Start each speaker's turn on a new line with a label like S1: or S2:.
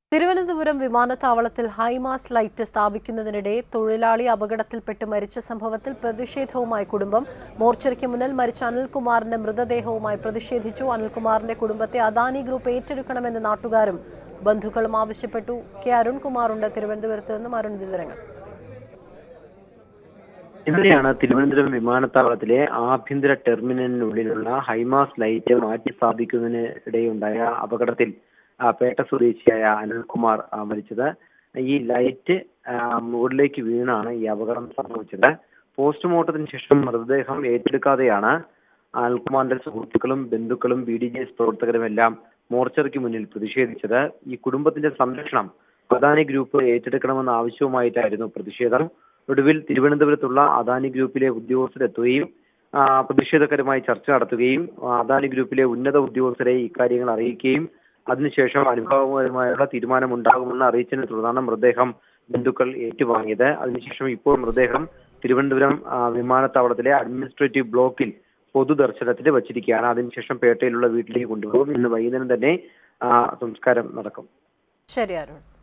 S1: തിരുവനന്തപുരം വിമാനത്താവളത്തിൽ high mast light സ്ഥാപിക്കുന്നതിനിടെ തൊഴിലാളി അപകടത്തിൽപ്പെട്ട് മരിച്ച സംഭവത്തിൽ പ്രതിഷേധവുമായി കുടുംബം മോർച്ചറിക്ക് മുന്നിൽ മരിച്ച അനിൽകുമാറിന്റെ മൃതദേഹവുമായി പ്രതിഷേധിച്ചു അനിൽകുമാറിന്റെ കുടുംബത്തെ അദാനി ഗ്രൂപ്പ് ഏറ്റെടുക്കണമെന്ന് നാട്ടുകാരും ബന്ധുക്കളും ആവശ്യപ്പെട്ടു കെ അരുൺകുമാറുണ്ട് തിരുവനന്തപുരത്ത് നിന്നും അരുൺ വിവരങ്ങൾ
S2: ഇന്നലെയാണ് തിരുവനന്തപുരം വിമാനത്താവളത്തിലെ ആഭ്യന്തര ടെർമിനലിനുള്ളിലുള്ള ഹൈമാസ് ലൈറ്റ് മാറ്റി സ്ഥാപിക്കുന്നതിനിടെയുണ്ടായ അപകടത്തിൽ ആ, പേട്ട സ്വദേശിയായ അനിൽകുമാർ ആ, മരിച്ചത് ഈ ലൈറ്റ് ആ, മുകളിലേക്ക് വീണാണ് ഈ അപകടം സംഭവിച്ചത് പോസ്റ്റ്മോർട്ടത്തിന് ശേഷം മൃതദേഹം ഏറ്റെടുക്കാതെയാണ് അനിൽകുമാറിന്റെ സുഹൃത്തുക്കളും ബന്ധുക്കളും ബി ഡി ജെ എസ് പ്രവർത്തകരും എല്ലാം മോർച്ചറിക്ക് മുന്നിൽ പ്രതിഷേധിച്ചത് ഈ കുടുംബത്തിന്റെ സംരക്ഷണം അദാനി ഗ്രൂപ്പ് ഏറ്റെടുക്കണമെന്ന ആവശ്യവുമായിട്ടായിരുന്നു പ്രതിഷേധം ഒടുവിൽ തിരുവനന്തപുരത്തുള്ള അദാനി ഗ്രൂപ്പിലെ ഉദ്യോഗസ്ഥരെത്തുകയും ആ, പ്രതിഷേധക്കാരുമായി ചർച്ച നടത്തുകയും ആ, അദാനി ഗ്രൂപ്പിലെ ഉന്നത ഉദ്യോഗസ്ഥരെ ഇക്കാര്യങ്ങൾ അറിയിക്കുകയും അതിനുശേഷം അനുഭാവപരമായുള്ള തീരുമാനമുണ്ടാകുമെന്ന് അറിയിച്ചതിനെ തുടർന്നാണ് മൃതദേഹം ബന്ധുക്കൾ ഏറ്റുവാങ്ങിയത് അതിനുശേഷം ഇപ്പോൾ മൃതദേഹം തിരുവനന്തപുരം ആ, വിമാനത്താവളത്തിലെ അഡ്മിനിസ്ട്രേറ്റീവ് ബ്ലോക്കിൽ പൊതുദർശനത്തിന് വച്ചിരിക്കുകയാണ് അതിനുശേഷം പേട്ടയിലുള്ള വീട്ടിലേക്ക് കൊണ്ടുപോകും ഇന്ന് വൈകുന്നേരം തന്നെ ആ, സംസ്കാരം നടക്കും
S1: ശരി അരുൺ